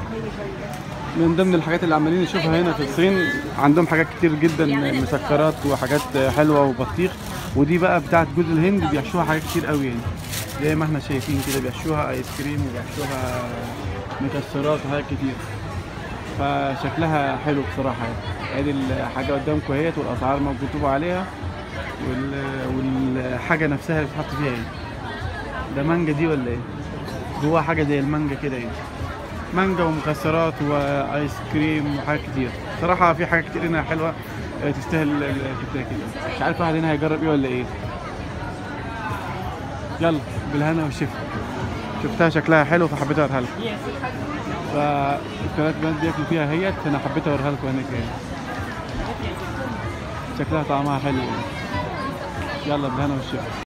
من ضمن الحاجات اللي عمالين نشوفها هنا في الصين عندهم حاجات كتير جدا مسكرات وحاجات حلوه وبطيخ ودي بقى بتاعت جوز الهند بيحشوها حاجات كتير قوي يعني زي ما احنا شايفين كده بيحشوها ايس كريم وبيحشوها مكسرات وحاجات كتير فشكلها حلو بصراحه يعني ادي الحاجه قدامكم اهيت والاسعار مكتوب عليها وال... والحاجه نفسها اللي بتتحط فيها ايه ده مانجا دي ولا ايه جواها حاجه زي المانجا كده يعني مانجا ومكسرات وايس كريم وحاجات كتير صراحه في حاجات كتير هنا حلوه آه، تستاهل ال- ال- تتاكل يعني. مش عارف واحد هنا هيجرب ايه ولا ايه يلا بالهنا والشفا شفتها شكلها حلو فحبيت اوريها لكم فالثلاث بنات بياكلوا فيها هيت انا حبيت اوريها لكم هناك يعني شكلها طعمها حلو يعني. يلا بالهنا والشفا